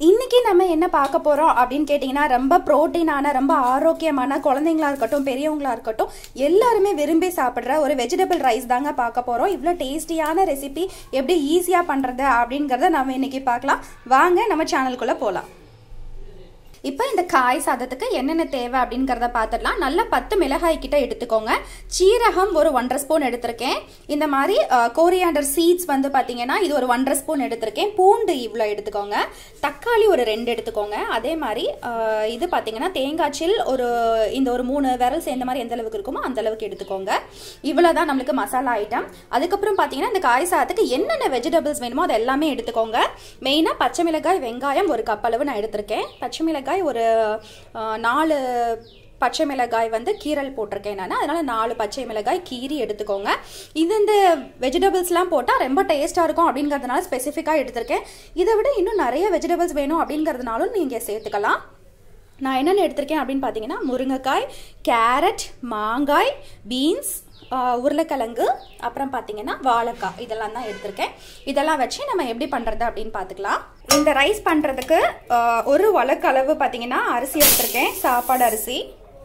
இன்னைக்கு நம்ம என்ன பார்க்க போறோம் அப்படின்னு கேட்டிங்கன்னா ரொம்ப புரோட்டீனான ரொம்ப ஆரோக்கியமான குழந்தைங்களா இருக்கட்டும் பெரியவங்களா இருக்கட்டும் எல்லாருமே விரும்பி சாப்பிட்ற ஒரு வெஜிடபிள் ரைஸ் தாங்க பார்க்க போறோம் இவ்வளோ டேஸ்டியான ரெசிபி எப்படி ஈஸியாக பண்றது அப்படிங்கிறத நம்ம இன்னைக்கு பார்க்கலாம் வாங்க நம்ம சேனலுக்குள்ள போகலாம் இப்போ இந்த காய் சாதத்துக்கு என்னென்ன தேவை அப்படிங்கிறத பார்த்துடலாம் நல்லா பத்து மிளகாய் கிட்ட எடுத்துக்கோங்க சீரகம் ஒரு ஒன்றரை ஸ்பூன் எடுத்திருக்கேன் இந்த மாதிரி கோரியாண்டர் சீட்ஸ் வந்து பார்த்தீங்கன்னா இது ஒரு ஒன்றரை ஸ்பூன் எடுத்திருக்கேன் பூண்டு இவ்வளோ எடுத்துக்கோங்க தக்காளி ஒரு ரெண்டு எடுத்துக்கோங்க அதே மாதிரி அஹ், இது பார்த்தீங்கன்னா தேங்காய் சில் ஒரு இந்த ஒரு மூணு விரல் சேர்ந்த மாதிரி எந்த அளவுக்கு இருக்குமோ அந்த அளவுக்கு எடுத்துக்கோங்க இவ்வளோ தான் நம்மளுக்கு மசாலா ஐட்டம் அதுக்கப்புறம் பார்த்தீங்கன்னா இந்த காய் சாதத்துக்கு என்னென்ன வெஜிடபிள்ஸ் வேணுமோ அது எல்லாமே எடுத்துக்கோங்க மெயினாக பச்சை மிளகாய் வெங்காயம் ஒரு கப் அளவு நான் எடுத்திருக்கேன் பச்சை மிளகாய் ஒரு அஹ், நாலு பச்சை மிளகாய் வந்து கீரல் போட்டிருக்கேன் நான் அதனால் நாலு பச்சை மிளகாய் கீரி எடுத்துக்கோங்க இது இந்த வெஜிடபிள்ஸ்லாம் போட்டால் ரொம்ப டேஸ்ட்டாக இருக்கும் அப்படிங்கிறதுனால ஸ்பெசிஃபிக்காக எடுத்திருக்கேன் இதை விட இன்னும் நிறைய வெஜிடபிள்ஸ் வேணும் அப்படிங்கிறதுனாலும் நீங்கள் சேர்த்துக்கலாம் நான் என்னென்ன எடுத்திருக்கேன் அப்படின்னு பார்த்தீங்கன்னா முருங்கைக்காய் கேரட் மாங்காய் பீன்ஸ் உருளைக்கிழங்கு அப்புறம் பார்த்தீங்கன்னா வாழைக்காய் இதெல்லாம் தான் எடுத்திருக்கேன் இதெல்லாம் வச்சு நம்ம எப்படி பண்ணுறது அப்படின்னு பார்த்துக்கலாம் இந்த ரைஸ் பண்ணுறதுக்கு ஒரு வழக்களவு பார்த்தீங்கன்னா அரிசி எடுத்திருக்கேன் சாப்பாடு அரிசி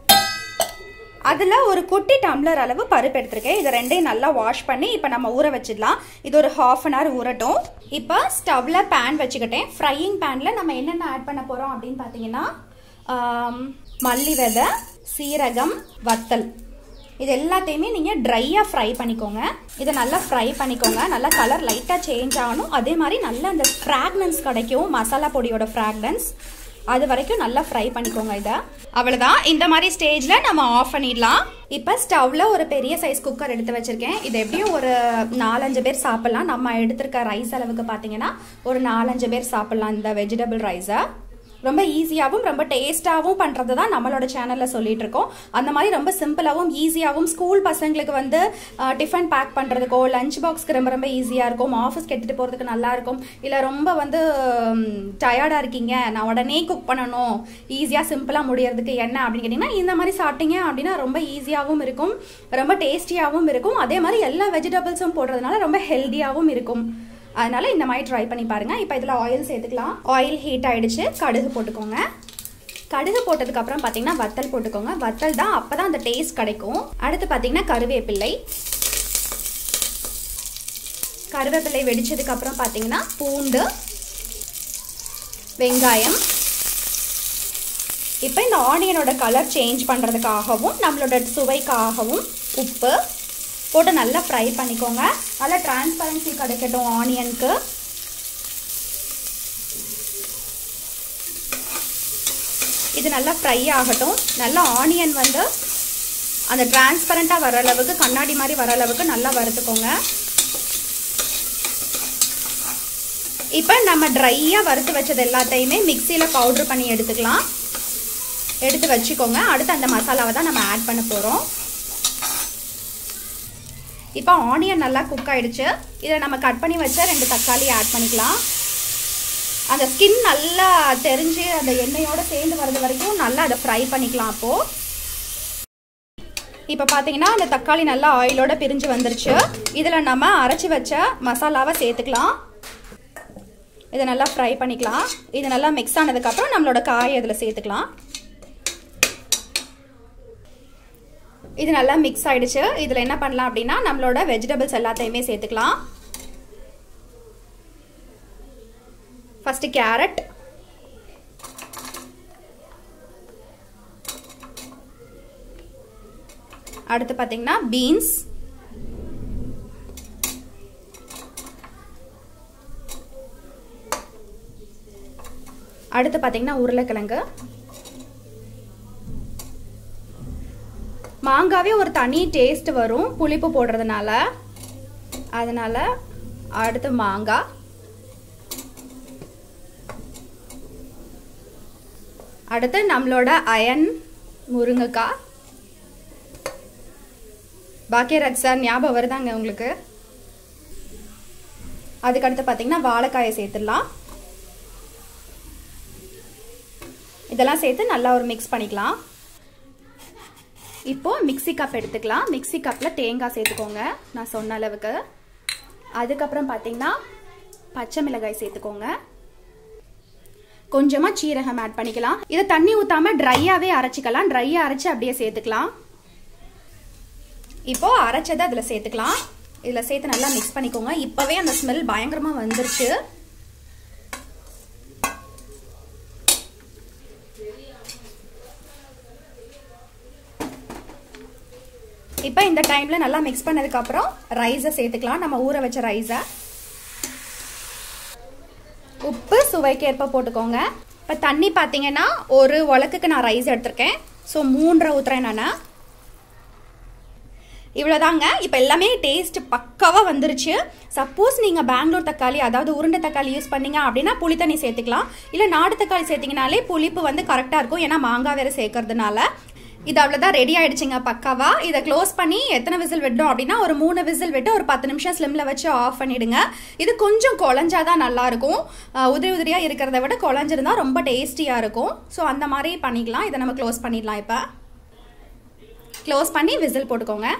அதில் ஒரு குட்டி டம்ளர் அளவு பருப்பு எடுத்திருக்கேன் இதை ரெண்டையும் நல்லா வாஷ் பண்ணி இப்போ நம்ம ஊற வச்சிடலாம் இது ஒரு ஹாஃப் அன் ஹவர் ஊறட்டும் இப்போ ஸ்டவ்வில் பேன் வச்சுக்கிட்டேன் ஃப்ரையிங் பேனில் நம்ம என்னென்ன ஆட் பண்ண போகிறோம் அப்படின்னு பார்த்தீங்கன்னா ஆம், மல்லி விதை சீரகம் வத்தல் இது எல்லாத்தையுமே நீங்கள் ட்ரையாக ஃப்ரை பண்ணிக்கோங்க இதை நல்லா ஃப்ரை பண்ணிக்கோங்க நல்லா கலர் லைட்டாக சேஞ்ச் ஆகணும் அதே மாதிரி நல்லா அந்த ஃப்ராக்னன்ஸ் கிடைக்கும் மசாலா பொடியோட ஃப்ராக்னன்ஸ் அது வரைக்கும் நல்லா ஃப்ரை பண்ணிக்கோங்க இதை அவ்வளோதான் இந்த மாதிரி ஸ்டேஜில் நம்ம ஆஃப் பண்ணிடலாம் இப்போ ஸ்டவ்வில் ஒரு பெரிய சைஸ் குக்கர் எடுத்து வச்சிருக்கேன் இது எப்படியும் ஒரு நாலஞ்சு பேர் சாப்பிட்லாம் நம்ம எடுத்திருக்க ரைஸ் அளவுக்கு பார்த்தீங்கன்னா ஒரு நாலஞ்சு பேர் சாப்பிட்லாம் இந்த வெஜிடபிள் ரைஸை ரொம்ப ஈஸியாகவும் ரொம்ப டேஸ்ட்டாகவும் பண்ணுறது தான் நம்மளோட சேனலில் சொல்லிட்டு இருக்கோம் அந்த மாதிரி ரொம்ப சிம்பிளாகவும் ஈஸியாகவும் ஸ்கூல் பசங்களுக்கு வந்து டிஃபன் பேக் பண்ணுறதுக்கோ லஞ்ச் பாக்ஸ்க்கு ரொம்ப ரொம்ப ஈஸியாக இருக்கும் ஆஃபீஸ்க்கு எடுத்துகிட்டு போகிறதுக்கு நல்லா இருக்கும் இல்லை ரொம்ப வந்து டயர்டாக இருக்கீங்க நான் உடனே குக் பண்ணணும் ஈஸியாக சிம்பிளாக முடியறதுக்கு என்ன அப்படின்னு கேட்டிங்கன்னா இந்த மாதிரி சாப்பிட்டீங்க அப்படின்னா ரொம்ப ஈஸியாகவும் இருக்கும் ரொம்ப டேஸ்டியாகவும் இருக்கும் அதே மாதிரி எல்லா வெஜிடபிள்ஸும் போடுறதுனால ரொம்ப ஹெல்த்தியாகவும் இருக்கும் அதனால இந்த மாதிரி ட்ரை பண்ணி பாருங்க இப்போ இதில் ஆயில் சேர்த்துக்கலாம் ஆயில் ஹீட் ஆயிடுச்சு கடுகு போட்டுக்கோங்க கடுகு போட்டதுக்கு அப்புறம் பார்த்தீங்கன்னா வத்தல் போட்டுக்கோங்க வத்தல் தான் அப்பதான் அந்த டேஸ்ட் கிடைக்கும் அடுத்து பார்த்தீங்கன்னா கருவேப்பிள்ளை கருவேப்பிள்ளை வெடிச்சதுக்கு அப்புறம் பார்த்தீங்கன்னா பூண்டு வெங்காயம் இப்போ இந்த ஆனியனோட கலர் சேஞ்ச் பண்ணுறதுக்காகவும் நம்மளோட சுவைக்காகவும் உப்பு போட்டு நல்லா ஃப்ரை பண்ணிக்கோங்க நல்லா டிரான்ஸ்பரன்சி கிடைக்கட்டும் ஆனியனுக்கு இது நல்லா ஃப்ரை ஆகட்டும் நல்லா ஆனியன் வந்து அந்த டிரான்ஸ்பரண்ட்டாக வர அளவுக்கு கண்ணாடி மாதிரி வர அளவுக்கு நல்லா வறுத்துக்கோங்க இப்போ நம்ம ட்ரையாக வறுத்து வச்சது எல்லாத்தையுமே மிக்சியில் பவுட்ரு பண்ணி எடுத்துக்கலாம் எடுத்து வச்சுக்கோங்க அடுத்து அந்த மசாலாவை தான் நம்ம ஆட் பண்ண போகிறோம் இப்போ ஆனியன் நல்லா குக் ஆயிடுச்சு இதில் நம்ம கட் பண்ணி வச்ச ரெண்டு தக்காளி ஆட் பண்ணிக்கலாம் அந்த ஸ்கின் நல்லா தெரிஞ்சு அந்த எண்ணெயோட சேர்ந்து வர்றது வரைக்கும் நல்லா அதை ஃப்ரை பண்ணிக்கலாம் அப்போது இப்போ பார்த்தீங்கன்னா அந்த தக்காளி நல்லா ஆயிலோட பிரிஞ்சு வந்துருச்சு இதில் நம்ம அரைச்சி வச்ச மசாலாவை சேர்த்துக்கலாம் இதை நல்லா ஃப்ரை பண்ணிக்கலாம் இது நல்லா மிக்ஸ் ஆனதுக்கப்புறம் நம்மளோட காயை இதில் சேர்த்துக்கலாம் இது நல்லா மிக்ஸ் ஆயிடுச்சு இதில் என்ன பண்ணலாம் அப்படின்னா நம்மளோட வெஜிடபிள்ஸ் எல்லாத்தையுமே சேர்த்துக்கலாம் ஃபர்ஸ்ட் கேரட் அடுத்து பார்த்தீங்கன்னா பீன்ஸ் அடுத்து பார்த்தீங்கன்னா உருளைக்கிழங்கு மாங்காவே ஒரு தனி டேஸ்ட் வரும் புளிப்பு போடுறதுனால அதனால அடுத்து மாங்காய் அடுத்து நம்மளோட அயன் முருங்கைக்காய் பாக்கியராஜ் சார் ஞாபகம் வருதாங்க உங்களுக்கு அதுக்கடுத்து பார்த்தீங்கன்னா வாழைக்காயை சேர்த்துடலாம் இதெல்லாம் சேர்த்து நல்லா ஒரு மிக்ஸ் பண்ணிக்கலாம் இப்போ மிக்ஸி கப் எடுத்துக்கலாம் மிக்ஸி கப்பில் தேங்காய் சேர்த்துக்கோங்க நான் சொன்ன அளவுக்கு அதுக்கப்புறம் பார்த்தீங்கன்னா பச்சை மிளகாய் சேர்த்துக்கோங்க கொஞ்சமாக சீரகம் ஆட் பண்ணிக்கலாம் இதை தண்ணி ஊற்றாம ட்ரையாகவே அரைச்சிக்கலாம் ட்ரையாக அரைச்சி அப்படியே சேர்த்துக்கலாம் இப்போ அரைச்சதை அதில் சேர்த்துக்கலாம் இதில் சேர்த்து நல்லா மிக்ஸ் பண்ணிக்கோங்க இப்போவே அந்த ஸ்மெல் பயங்கரமாக வந்துருச்சு இப்போ இந்த டைமில் நல்லா மிக்ஸ் பண்ணதுக்கப்புறம் ரைஸை சேர்த்துக்கலாம் நம்ம ஊற வச்ச ரைஸை உப்பு சுவைக்கேற்ப போட்டுக்கோங்க இப்போ தண்ணி பார்த்தீங்கன்னா ஒரு உலக்குக்கு நான் ரைஸ் எடுத்திருக்கேன் ஸோ மூன்றரை ஊற்றுறேன் நான் இவ்வளோதாங்க இப்போ எல்லாமே டேஸ்ட் பக்காவாக வந்துருச்சு சப்போஸ் நீங்கள் பெங்களூர் தக்காளி அதாவது உருண்டை தக்காளி யூஸ் பண்ணீங்க அப்படின்னா புளி தண்ணி சேர்த்துக்கலாம் இல்லை நாடு தக்காளி சேர்த்திங்கனாலே புளிப்பு வந்து கரெக்டாக இருக்கும் ஏன்னா மாங்காய் வேறு சேர்க்கறதுனால இது அவ்வளோதான் ரெடி ஆயிடுச்சுங்க பக்காவா இதை க்ளோஸ் பண்ணி எத்தனை விசில் விட்டோம் அப்படின்னா ஒரு மூணு விசில் விட்டு ஒரு பத்து நிமிஷம் ஸ்லிம்ல வச்சு ஆஃப் பண்ணிடுங்க இது கொஞ்சம் குழஞ்சாதான் நல்லா இருக்கும் உதிரி உதிரியாக இருக்கிறத விட குழஞ்சிருந்தா ரொம்ப டேஸ்டியாக இருக்கும் ஸோ அந்த மாதிரி பண்ணிக்கலாம் இதை நம்ம க்ளோஸ் பண்ணிடலாம் இப்போ க்ளோஸ் பண்ணி விசில் போட்டுக்கோங்க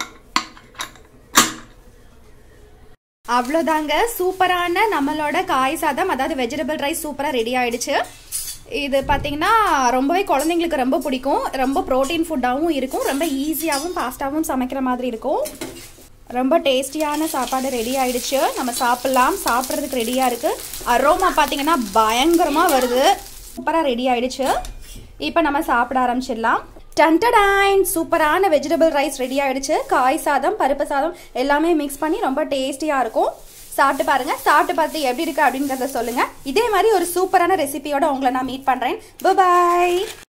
அவ்வளோதாங்க சூப்பரான நம்மளோட காய் சாதம் அதாவது வெஜிடபிள் ரைஸ் சூப்பராக ரெடி ஆயிடுச்சு இது பார்த்தீங்கன்னா ரொம்பவே குழந்தைங்களுக்கு ரொம்ப பிடிக்கும் ரொம்ப ப்ரோட்டீன் ஃபுட்டாகவும் இருக்கும் ரொம்ப ஈஸியாகவும் ஃபாஸ்ட்டாகவும் சமைக்கிற மாதிரி இருக்கும் ரொம்ப டேஸ்டியான சாப்பாடு ரெடி ஆயிடுச்சு நம்ம சாப்பிட்லாம் சாப்பிட்றதுக்கு ரெடியாக இருக்குது அரோமா பார்த்தீங்கன்னா பயங்கரமாக வருது சூப்பராக ரெடி ஆயிடுச்சு இப்போ நம்ம சாப்பிட ஆரம்பிச்சிடலாம் டன்டடைன் சூப்பரான வெஜிடபிள் ரைஸ் ரெடி ஆயிடுச்சு காய் சாதம் பருப்பு சாதம் எல்லாமே மிக்ஸ் பண்ணி ரொம்ப டேஸ்டியாக இருக்கும் சாப்பிட்டு பாருங்க சாப்பிட்டு பார்த்து எப்படி இருக்கு அப்படிங்கிறத சொல்லுங்க இதே மாதிரி ஒரு சூப்பரான ரெசிபியோட உங்களை நான் மீட் பண்றேன் பாய்